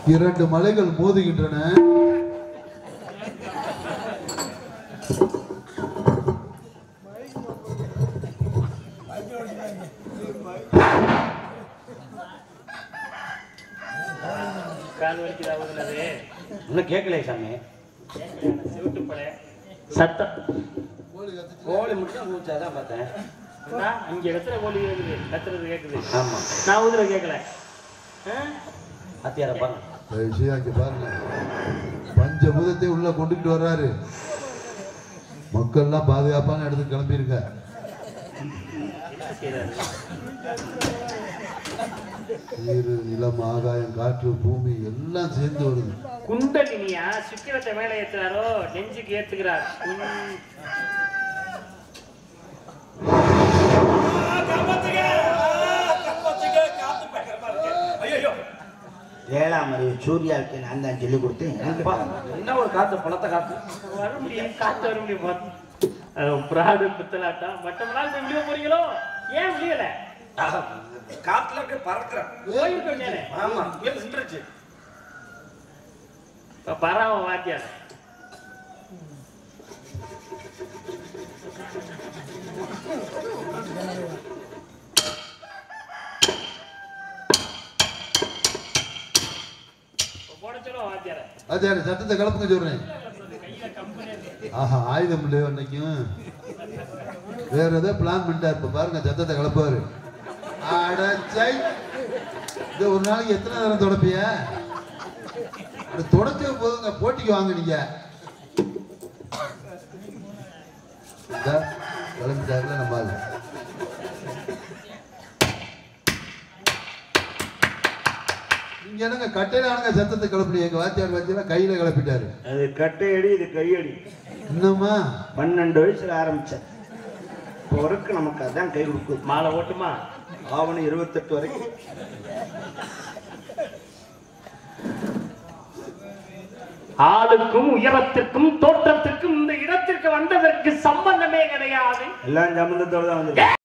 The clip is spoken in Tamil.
இரண்டு மலைகள் மோதுகின்றன கால் வலிக்குதா ஊதுனது இன்னும் கேட்கலையே சாமி சிவட்டு பழைய சத்தம் கோழி மட்டும் ஊச்சாதான் பார்த்தேன் அண்ணா, இங்க கத்துற கோழி கேக்குது கத்துறது கேக்குது ஆமா நான் ஊதுற கேட்கல அத்தியார பாருங்க விஷயம் அங்க பாருங்க பஞ்சபூதத்தை உள்ள கொண்டுட்டு வர்றாரு மக்கள்லாம் பாதுகாப்பான இடத்துக்கு கிளம்பிருங்க நீர் நிலம் ஆகாயம் காற்று பூமி எல்லாம் சேர்ந்து வருது குண்டலினியா சுக்கிரத்தை மேல ஏத்துறாரோ நெஞ்சுக்கு ஏத்துக்கிறார் உம். ஏழாம் அறிவு சூர்யாவுக்கு நான் தான் சொல்லி கொடுத்தேன் அப்பா, என்ன ஒரு காத்து பழத்த காத்து வர முடியும் காத்து வர முடியும் பாத்து. அஹ், பிராடு பித்தலாட்டம் மற்ற நாள் போய் விழிய போறீங்களோ ஏன் விழியல ஆஹா, காத்துல அப்படியே பறக்குறேன் போயிருக்க வேண்டியது ஆமா இங்கே நின்றுச்சு இப்ப பராம வாத்தியார் இப்ப போட சொல்லுவோம் வாத்தியார ஆச்சாரிய சட்டத்தை கலப்புங்க சொல்றேன் ஆஹா ஆயுதம் இல்லையோ அன்னைக்கும் வேற ஏதோ பிளான் பண்ணிட்டார் இப்ப பாருங்க சத்தத்தை கலப்பாரு அடச்சை இது ஒரு நாளைக்கு எத்தனை நேரம் தொடப்பிய தொடச்ச போதுங்க போட்டிக்கு வாங்க நீங்க இந்தா, கிளம்பிட்டாருல நம்ம ஆளு. நீங்க என்னங்க கட்டையில ஆனுங்க சத்தத்தை கிளப்பினீங்க எங்க வாத்தியார் வாத்தியார் கையில கிளப்பிட்டாரு அது கட்டையடி இது கையடி என்னம்மா பன்னெண்டு வயசுல ஆரம்பிச்சேன் இப்போ வரைக்கும் நமக்கு அதான் கை கொடுக்குது மாலை ஓட்டுமா ஆவணம் இருபத்தெட்டு வரைக்கும் ஆளுக்கும் உயரத்திற்கும் தோற்றத்திற்கும் இந்த இடத்திற்கு வந்ததற்கு சம்பந்தமே கிடையாது எல்லாம் சம்பந்தத்தோட தான் வந்து